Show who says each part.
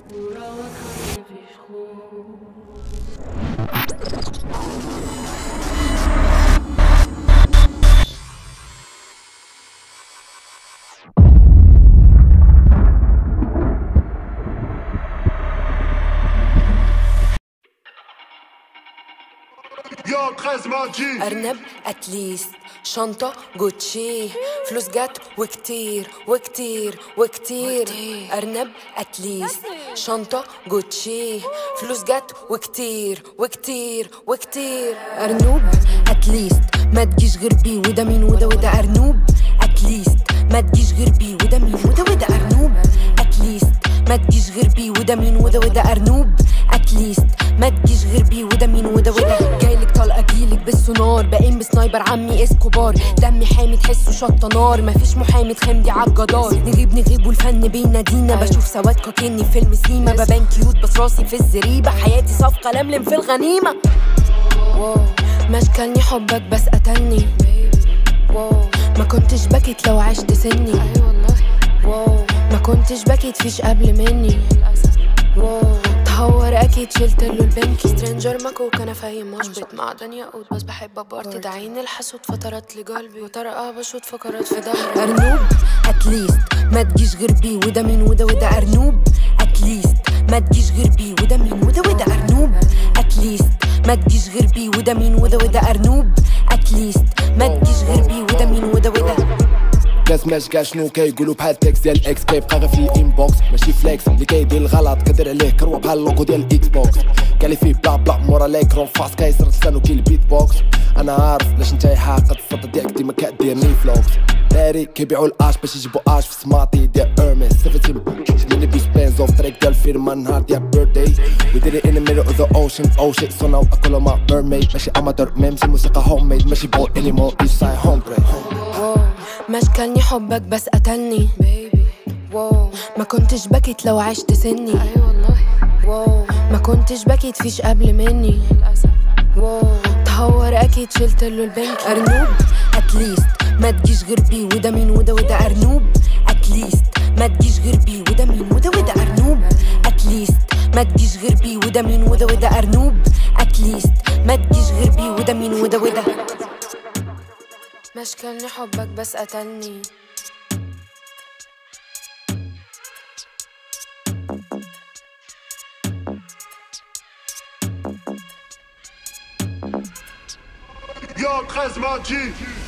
Speaker 1: urodzony wierzchu.
Speaker 2: يا 13 ماجي
Speaker 3: أرنب أتليست شنطة جوتشي فلوس جت وكتير وكتير وكتير أرنب أتليست شنطة جوتشي فلوس جت وكتير وكتير وكتير أرنوب أتليست ما تجيش غير بيه وده مين وده وده أرنوب أتليست ما تجيش غير بيه وده مين وده وده أرنوب أتليست ما تجيش غير بيه وده مين وده وده أرنوب أتليست ما تجيش غير بيه وده مين وده وده جايلك طلقة جيلك بالسونار بقيم بسنايبر عمي اسكوبار دمي حامي تحسه شطة نار مفيش محامي تخمدي عالجدار نغيب نغيب والفن بينادينا بشوف سواد كأني في فيلم سيما ببان كيوت بس راسي في الزريبة حياتي صفقة لملم في الغنيمة واو مشكلني حبك بس قتلني واو ما كنتش بكيت لو عشت سني اي والله واو ما كنتش بكيت فيش قبل مني واو تهور اكيد شلت له البنك سترينجر ماكوك انا فاهم مشبط معدن ياقوت بس بحب بارتي ده عين الحسود فترات لقلبي وطرقة بشوط فقرات في ظهري ارنوب اتليست ما تجيش غير بيه وده مين وده وده ارنوب اتليست ما تجيش غير بيه وده مين وده وده ارنوب اتليست ما تجيش غير بيه وده مين وده وده ارنوب اتليست ما تجيش غير بيه وده مين وده وده
Speaker 4: ناس ماشي كاع شنو كيقولوا بحال تكست ديال الاكس كيبقى غير في الانبوكس ماشي فليكس اللي كيدير الغلط كدير عليه كروه بحال اللوغو ديال الاكس بوكس قال لي فيه بلا بلا مورا ليكرون فاس كيسر لسانو كي البيت بوكس انا عارف لاش انت حاقد الفضه ديالك ديما كديرني فلوكس داري كيبيعوا الاش باش يجيبوا اش في سماطي ديال ارميس 17 ملي بيش بنزو في طريق ديال فيرما نهار ديال بيرداي We did it in the middle of the ocean Oh shit so now I call my mermaid ماشي اماتور ميمسي موسيقى هوم ميد ماشي بول anymore east side hungry
Speaker 3: واو مشكلني حبك بس قتلني بيبي واو ما كنتش بكيت لو عشت سني اي والله واو ما كنتش بكيت فيش قبل مني للاسف واو تهور اكيد شلت له البنك ارنوب اتليست ما تجيش غير بيه وده مين وده وده ارنوب اتليست ما تجيش غير بيه وده مين وده وده ارنوب اتليست ما تجيش غير بيه وده مين وده وده ارنوب اتليست ما تجيش غير بيه وده مين وده وده مشكلني حبك بس قتلني
Speaker 2: يا 13 ماجي